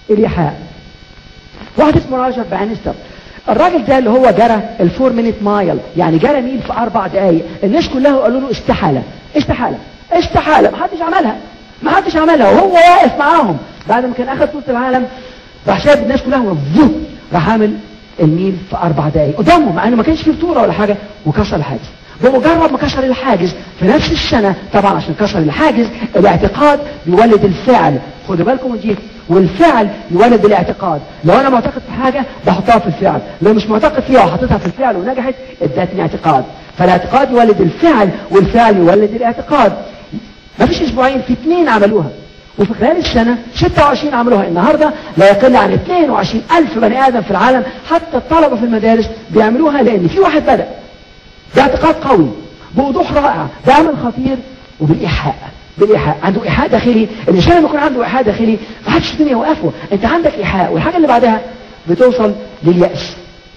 الإيحاء واحد اسمه راجر بانستر الراجل ده اللي هو جرى الفور مينيت مايل يعني جرى ميل في اربع دقايق الناس كلها قالوا له استحالة استحالة استحالة محدش عملها محدش عملها وهو واقف معاهم بعد ما كان اخذ طولة العالم راح شايف الناس كلها وفوت راح عامل الميل في اربع دقايق قدامهم مع انه ما كانش فيه بطولة ولا حاجة وكسر الحاجز بمجرد ما كسر الحاجز في نفس السنة طبعا عشان كسر الحاجز الاعتقاد بيولد الفعل خدوا بالكم من دي والفعل يولد الاعتقاد لو انا معتقد في حاجة بحطها في الفعل لو مش معتقد فيها وحطيتها في الفعل ونجحت ادتني اعتقاد فالاعتقاد يولد الفعل والفعل يولد الاعتقاد ما فيش اسبوعين في اثنين عملوها وفي خلال السنة 26 عملوها النهاردة لا يقل عن 22 ألف بني آدم في العالم حتى الطلبة في المدارس بيعملوها لأن في واحد بدأ باعتقاد قوي بوضوح رائع بعمل خطير وبالإيحاء بالإيحاء عنده إيحاء داخلي الإنسان لما يكون عنده إيحاء داخلي ما حدش الدنيا يوقفه أنت عندك إيحاء والحاجة اللي بعدها بتوصل لليأس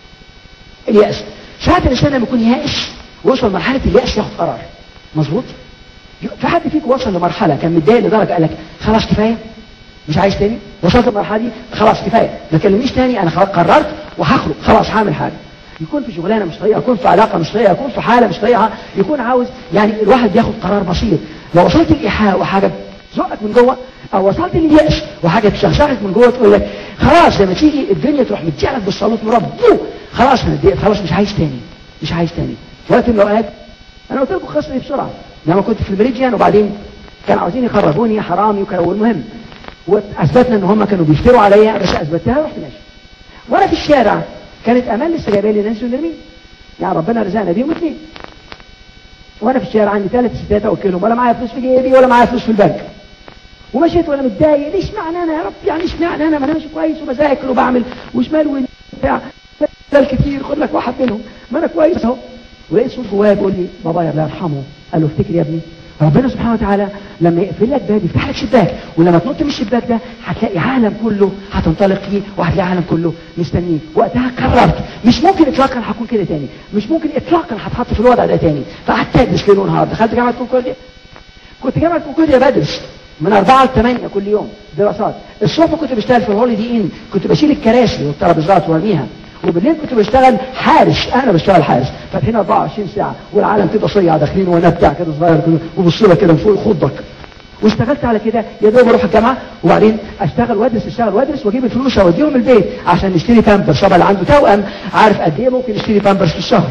اليأس ساعات الإنسان لما يكون يائس وصل لمرحلة اليأس ياخد قرار مظبوط في حد فيكم وصل لمرحلة كان متضايق لدرجة قال لك خلاص كفاية مش عايز تاني وصلت للمرحلة دي خلاص كفاية ما تكلمنيش تاني أنا خلاص قررت وهخرج خلاص هعمل حاجة يكون في شغلانه مش طريقه يكون في علاقه مش طريقه يكون في حاله مش طريقه يكون عاوز يعني الواحد بياخد قرار بسيط لو وصلت الايحاء وحاجه تزقك من جوه او وصلت لليأس وحاجه تشغشغك من جوه تقول لك خلاص لما تيجي الدنيا تروح مديلك بالصالوت مربو خلاص انا اتضايقت خلاص مش عايز تاني مش عايز تاني في وقت من الاوقات انا قلت لكم القصه دي بسرعه لما كنت في المريديان وبعدين كانوا عاوزين يخرجوني حرامي وكانوا المهم واثبتنا ان هم كانوا بيفتروا عليا بس اثبتها ورحت ماشي وانا في الشارع كانت امال لسه جايبه لي نانسي ونرمين يعني ربنا رزقنا بيهم اثنين وانا في الشارع عندي ثلاث ستات اوكلهم ولا معايا فلوس في جيبي ولا معايا فلوس في البنك ومشيت وانا متضايق ليش معنى انا يا رب يعني ايش معنى انا ما انا ماشي كويس وبذاكر وبعمل وشمال وين بتاع ده كتير خد لك واحد منهم ما انا كويس اهو ولقيت صوت جوايا بيقول لي بابا يا الله يرحمه قال له افتكر يا ابني ربنا سبحانه وتعالى لما يقفل لك باب يفتح لك شباك ولما تنط من الشباك ده هتلاقي عالم كله هتنطلق فيه وهتلاقي عالم كله مستنيه وقتها قررت مش ممكن اطلاقا هكون كده تاني مش ممكن اطلاقا هتحط في الوضع ده تاني فقعدت ادرس ليل ونهار دخلت جامعه كونكورديا كنت جامعه كونكورديا بدرس من أربعة لثمانية كل يوم دراسات الصبح كنت بشتغل في الهوليدي إن كنت بشيل الكراسي والترابيزات وارميها وبالليل كنت بشتغل حارس انا بشتغل حارس فاتحين 24 ساعه والعالم كده صيع داخلين وانا بتاع كده صغير كده وبص لك كده من فوق خضك واشتغلت على كده يا دوب اروح الجامعه وبعدين اشتغل وادرس اشتغل وادرس واجيب الفلوس اوديهم البيت عشان نشتري بامبرز طبعا اللي عنده توأم عارف قد ايه ممكن يشتري بامبرز في الشهر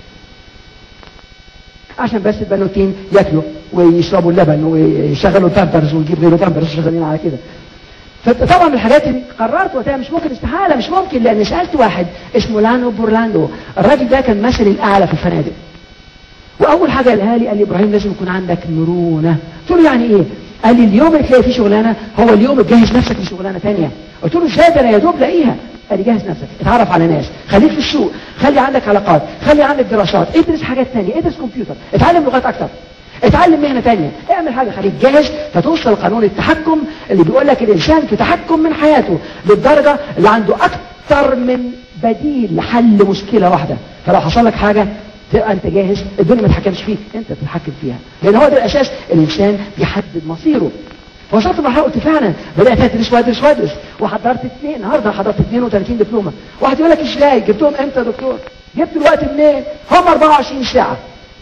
عشان بس البنوتين ياكلوا ويشربوا اللبن ويشغلوا بامبرز ويجيب غيره بامبرز شغالين على كده فطبعا من الحاجات اللي قررت وقتها مش ممكن استحاله مش ممكن لان سالت واحد اسمه لانو بورلاندو الراجل ده كان مثل الاعلى في الفنادق واول حاجه قالها لي قال لي ابراهيم لازم يكون عندك مرونه قلت له يعني ايه قال لي اليوم اللي تلاقي فيه شغلانه هو اليوم اللي تجهز نفسك لشغلانه ثانيه قلت له ازاي ده انا يا دوب لاقيها قال لي جهز نفسك اتعرف على ناس خليك في السوق خلي عندك علاقات خلي عندك دراسات ادرس حاجات ثانيه ادرس كمبيوتر اتعلم لغات اكتر اتعلم مهنة تانية اعمل حاجة خليك جاهز فتوصل قانون التحكم اللي بيقول لك الانسان في تحكم من حياته للدرجة اللي عنده اكتر من بديل لحل مشكلة واحدة فلو حصل لك حاجة تبقى انت جاهز الدنيا ما تتحكمش فيك انت تتحكم فيها لان هو ده الاساس الانسان بيحدد مصيره وصلت لمرحله قلت فعلا بدات ادرس وادرس وادرس وحضرت اثنين النهارده حضرت 32 دبلومه واحد يقول لك ازاي جبتهم امتى يا دكتور جبت الوقت منين هم 24 ساعه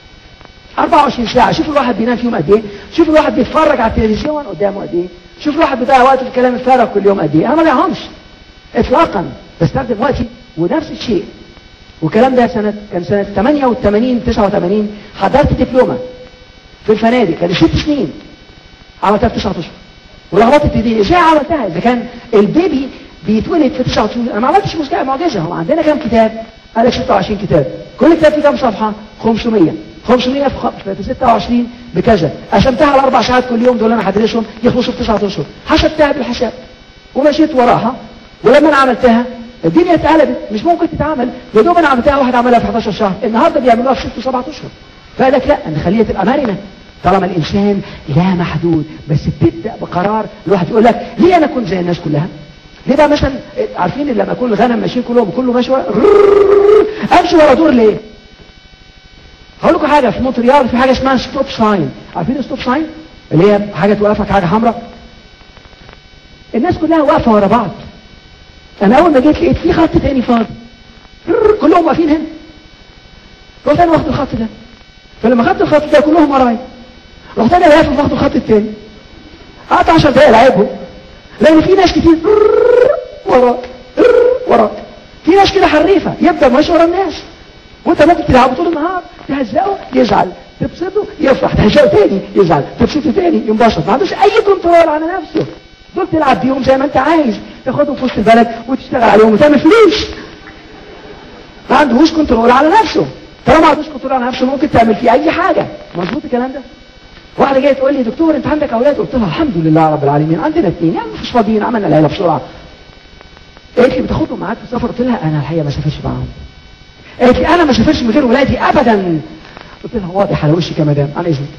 24 ساعة شوف الواحد بينام فيهم قد ايه شوف الواحد بيتفرج على التلفزيون قدامه قد ايه شوف الواحد بيضيع وقته في الكلام الفارغ كل يوم قد ايه انا ما ضيعهمش اطلاقا بستخدم وقتي ونفس الشيء والكلام ده سنة كان سنة 88 89 حضرت دبلومة في الفنادق كان ست سنين عملتها في 9 اشهر ولخبطت ابتدائي ازاي عملتها اذا كان البيبي بيتولد في 9 شهور انا ما عملتش مشكله معجزه هو عندنا كام كتاب قال لك 26 كتاب كل كتاب فيه كام صفحه 500 500 في 26 بكذا قسمتها على اربع ساعات كل يوم دول انا هدرسهم يخلصوا في 9 اشهر حسبتها بالحساب ومشيت وراها ولما انا عملتها الدنيا اتقلبت مش ممكن تتعمل يا دوب انا عملتها واحد عملها في 11 شهر النهارده بيعملوها في 6 و7 اشهر فقال لك لا نخليها تبقى مرنه طالما الانسان لا محدود بس بتبدا بقرار الواحد يقول لك ليه انا اكون زي الناس كلها ليه بقى مثلا عارفين لما يكون الغنم ماشيين كلهم كله ماشي ورا امشي ورا دور ليه هقول لكم حاجه في مونتريال في حاجه اسمها ستوب ساين عارفين ستوب ساين اللي هي حاجه توقفك حاجه حمراء الناس كلها واقفه ورا بعض انا اول ما جيت لقيت في خط تاني فاضي كلهم واقفين هنا رحت انا واخد الخط ده فلما خدت الخط ده كلهم ورايا رحت انا واقف واخد الخط التاني قعدت 10 دقايق العبهم لان في ناس كتير ورا ورا في ناس كده حريفه يبدا ماشي ورا الناس وانت ممكن تلعبه طول النهار تهزقه يزعل تبسطه يفرح تهزقه تاني يزعل تبسطه تاني ينبسط ما عندوش اي كنترول على نفسه دول تلعب بيهم زي ما انت عايز تاخدهم في وسط البلد وتشتغل عليهم وتعمل فلوس ما عندهوش كنترول على نفسه طالما ما عندوش كنترول على نفسه ممكن تعمل فيه اي حاجه مظبوط الكلام ده واحده جايه تقول لي دكتور انت عندك اولاد قلت لها الحمد لله رب العالمين عندنا اثنين يعني مش فاضيين عملنا العيله بسرعه قالت لي بتاخدهم معاك في السفر قلت لها انا الحقيقه ما سافرش معاهم قالت لي انا ما سافرش من غير ولادي ابدا قلت لها واضح على وشك يا مدام عن اذنك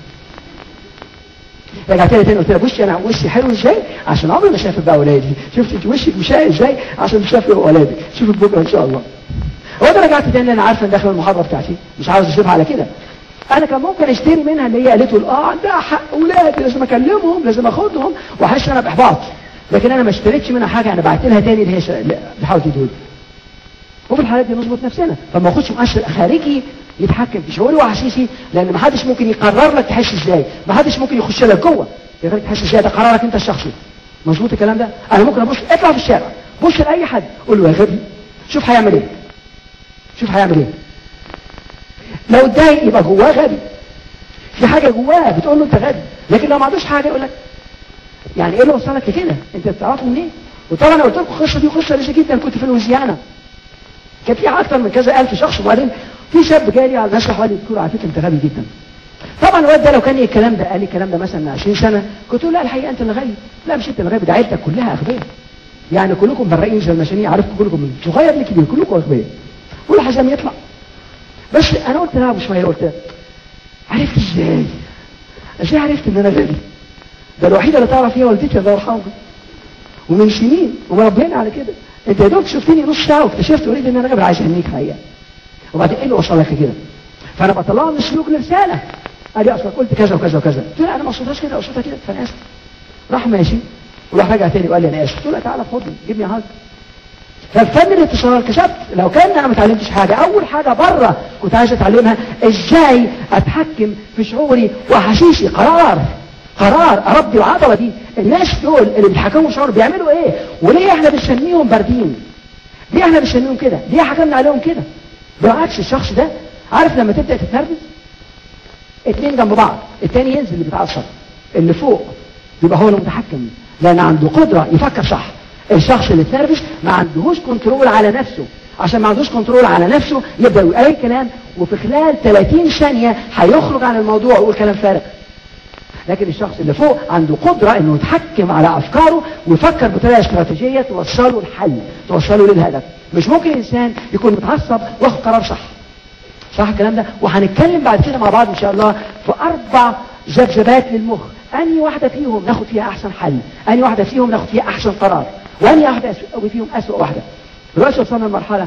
رجعت لها تاني قلت لها بصي انا وشي حلو ازاي عشان عمري ما شافت بقى ولادي شفت انت وشك مشاي ازاي عشان تشافي ولادك شوفك بكره ان شاء الله هو انا رجعت تاني انا عارفه ان داخل المحاضره بتاعتي مش عاوز اشوفها على كده انا كان ممكن اشتري منها اللي هي قالته اه عندها حق ولادي لازم اكلمهم لازم اخدهم واحس انا باحباط لكن انا ما اشتريتش منها حاجه انا بعت لها تاني اللي هي ش- اللي بتحاول تدول وفي الحالات دي نظبط نفسنا فما اخدش مؤثر خارجي يتحكم في شعوري واحاسيسي لان ما حدش ممكن يقرر لك تحس ازاي ما حدش ممكن يخش لك جوه يخليك تحس ازاي ده قرارك انت الشخصي مظبوط الكلام ده انا ممكن ابص اطلع في الشارع بص لاي حد قول له يا غبي شوف هيعمل ايه شوف هيعمل ايه لو اتضايق يبقى جواه غبي في حاجه جواه بتقول له انت غبي لكن لو ما عندوش حاجه يقول لك يعني ايه اللي وصلك لكده انت بتعرفه منين وطبعا انا قلت لكم القصه دي قصه لسه جدا كنت في لويزيانا كان في اكتر من كذا الف شخص وبعدين في شاب جالي على المسرح وقال لي دكتور على فكره انت غبي جدا طبعا الواد ده لو كان لي الكلام ده قال لي الكلام ده مثلا من 20 سنه كنت اقول لا الحقيقه انت اللي غبي لا مش انت اللي غبي ده عيلتك كلها اغبياء يعني كلكم برائين زي المشانيع عارفكم كلكم من صغير لكبير كلكم اغبياء والحزام يطلع بس انا قلت لها ابو شويه قلت عرفت ازاي ازاي عرفت ان انا غبي ده الوحيده اللي تعرف هي والدتي الله يرحمها ومن سنين ومربينا على كده انت يا دوب شفتني نص ساعه واكتشفت وريد ان انا غبي عايز اهنيك حقيقه وبعدين ايه اللي وصلك لكده فانا بطلعه من السلوك لرساله قال لي اصلك قلت كذا وكذا وكذا قلت له انا ما قصدتهاش كده قصدتها كده فانا اسف راح ماشي وراح رجع تاني وقال لي انا اسف قلت له تعالى خدني جيب لي هاج فالفن الاتصال كسبت لو كان انا ما اتعلمتش حاجه اول حاجه بره كنت عايز اتعلمها ازاي اتحكم في شعوري واحاسيسي قرار قرار اربي العضله دي الناس دول اللي بيتحكموا في شعور بيعملوا ايه وليه احنا بنسميهم باردين ليه احنا بنسميهم كده ليه حكمنا عليهم كده بالعكس الشخص ده عارف لما تبدا تتنرفز اتنين جنب بعض التاني ينزل اللي بيتعصب اللي فوق يبقى هو المتحكم لان عنده قدره يفكر صح الشخص اللي اتنرفز ما عندهوش كنترول على نفسه عشان ما عندوش كنترول على نفسه يبدا يقول اي كلام وفي خلال 30 ثانيه هيخرج عن الموضوع ويقول كلام فارغ لكن الشخص اللي فوق عنده قدرة انه يتحكم على افكاره ويفكر بطريقة استراتيجية توصله الحل توصله للهدف مش ممكن انسان يكون متعصب واخد قرار صح صح الكلام ده وهنتكلم بعد كده مع بعض ان شاء الله في اربع ذبذبات للمخ انهي واحدة فيهم ناخد فيها احسن حل انهي واحدة فيهم ناخد فيها احسن قرار وانهي واحدة أسوأ فيهم اسوأ واحدة دلوقتي وصلنا لمرحلة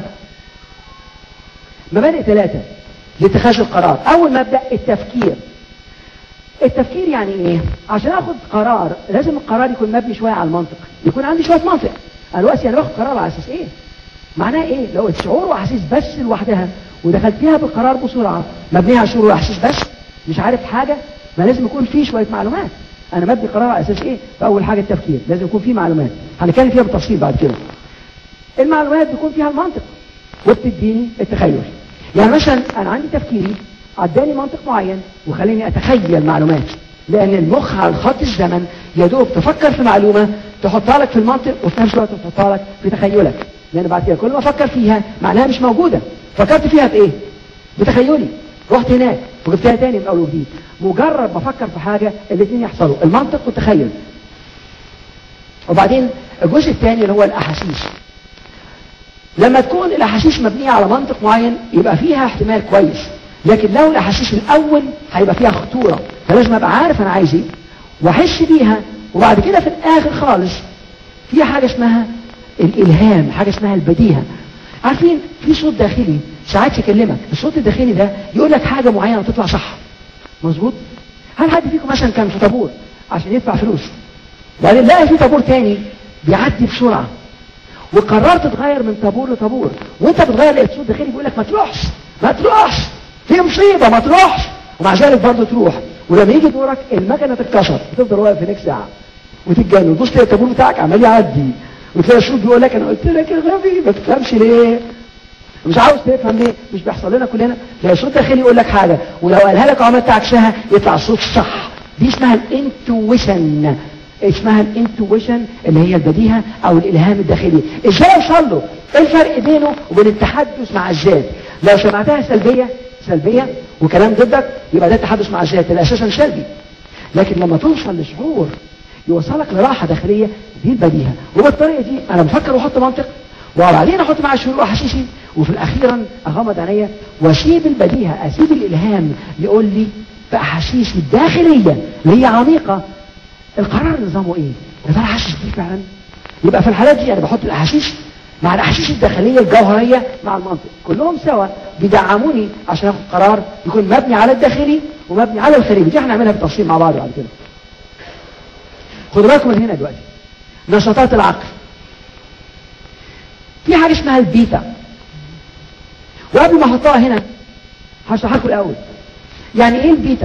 مبادئ ثلاثة لاتخاذ القرار اول مبدأ التفكير التفكير يعني ايه عشان اخد قرار لازم القرار يكون مبني شويه على المنطق يكون عندي شويه منطق انا دلوقتي انا باخد قرار على اساس ايه معناه ايه لو الشعور واحاسيس بس لوحدها ودخلت فيها بالقرار بسرعه مبنيه على شعور واحاسيس بس مش عارف حاجه ما لازم يكون فيه شويه معلومات انا مبني قرار على اساس ايه فاول حاجه التفكير لازم يكون فيه معلومات هنتكلم فيها بالتفصيل بعد كده المعلومات بيكون فيها المنطق وبتديني التخيل يعني مثلا انا عندي تفكيري عداني منطق معين وخليني اتخيل معلومات لان المخ على خط الزمن يا دوب تفكر في معلومه تحطها لك في المنطق وفي نفس الوقت تحطها لك في تخيلك لان بعد كده كل ما افكر فيها معناها مش موجوده فكرت فيها بايه بتخيلي رحت هناك وجبتها تاني من اول وجديد مجرد ما افكر في حاجه الاثنين يحصلوا المنطق والتخيل وبعدين الجزء الثاني اللي هو الاحاسيس لما تكون الاحاسيس مبنيه على منطق معين يبقى فيها احتمال كويس لكن لو الاحاسيس الاول هيبقى فيها خطوره فلازم ابقى عارف انا عايز ايه واحس بيها وبعد كده في الاخر خالص في حاجه اسمها الالهام حاجه اسمها البديهه عارفين في صوت داخلي ساعات يكلمك الصوت الداخلي ده يقول لك حاجه معينه وتطلع صح مظبوط هل حد فيكم مثلا كان في طابور عشان يدفع فلوس وبعدين لقى في طابور تاني بيعدي بسرعه وقررت تتغير من طابور لطابور وانت بتغير لقيت صوت داخلي بيقول لك ما تروحش ما تروحش في مصيبه ما تروحش ومع ذلك برضه تروح ولما يجي دورك المكنه تتكسر تفضل واقف هناك ساعه وتتجنن تبص تلاقي الطابور بتاعك عمال يعدي وتلاقي الصوت بيقول لك انا قلت لك يا غبي ما تفهمش ليه مش عاوز تفهم ليه مش بيحصل لنا كلنا تلاقي صوت داخلي يقول لك حاجه ولو قالها لك وعملت عكسها يطلع الصوت صح دي اسمها الانتويشن اسمها الانتويشن اللي هي البديهه او الالهام الداخلي ازاي اوصل له ايه الفرق بينه وبين التحدث مع الذات لو سمعتها سلبيه سلبيه وكلام ضدك يبقى ده التحدث مع الذات اللي اساسا سلبي لكن لما توصل لشعور يوصلك لراحه داخليه دي البديهه وبالطريقه دي انا بفكر واحط منطق وبعدين احط معاه شعور واحاسيسي وفي الاخيرا اغمض عينيا واسيب البديهه اسيب الالهام يقول لي باحاسيسي الداخليه اللي هي عميقه القرار نظامه ايه؟ يا ترى حاسس بيه فعلا؟ يبقى في الحالات دي انا بحط الاحاسيس مع الاحاسيس الداخليه الجوهريه مع المنطق كلهم سوا بيدعموني عشان اخد قرار يكون مبني على الداخلي ومبني على الخارجي دي احنا هنعملها بالتفصيل مع بعض بعد كده خدوا بالكم من هنا دلوقتي نشاطات العقل في حاجه اسمها البيتا وقبل ما احطها هنا هشرح لكم الاول يعني ايه البيتا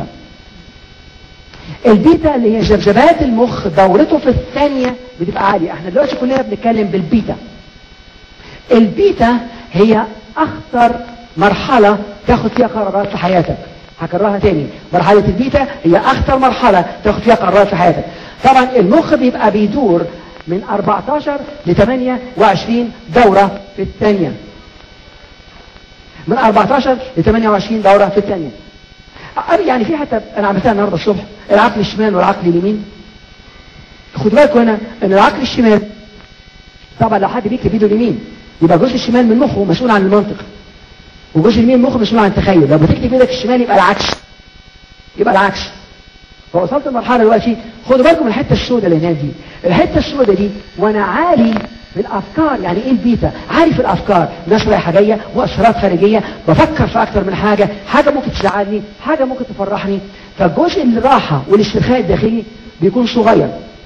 البيتا اللي هي ذبذبات المخ دورته في الثانية بتبقى عالية احنا دلوقتي كلنا بنتكلم بالبيتا البيتا هي اخطر مرحلة تاخد فيها قرارات في حياتك هكررها تاني مرحلة البيتا هي اخطر مرحلة تاخد فيها قرارات في حياتك طبعا المخ بيبقى بيدور من 14 ل 28 دورة في الثانية من 14 ل 28 دورة في الثانية يعني في حتى انا عملتها النهارده الصبح العقل الشمال والعقل اليمين خدوا بالكم هنا ان العقل الشمال طبعا لو حد بيكتب ايده اليمين يبقى الجزء الشمال من مخه مسؤول عن المنطق والجزء اليمين من مخه مسؤول عن التخيل لو بتكتب ايدك الشمال يبقى العكس يبقى العكس فوصلت لمرحله دلوقتي خدوا بالكم من الحته السوداء اللي هناك دي الحته السوداء دي وانا عالي في الافكار يعني ايه البيتا عارف في الافكار ناس رايحه جايه مؤثرات خارجيه بفكر في اكتر من حاجه حاجه ممكن تزعلني حاجه ممكن تفرحني فالجزء الراحه والاسترخاء الداخلي بيكون صغير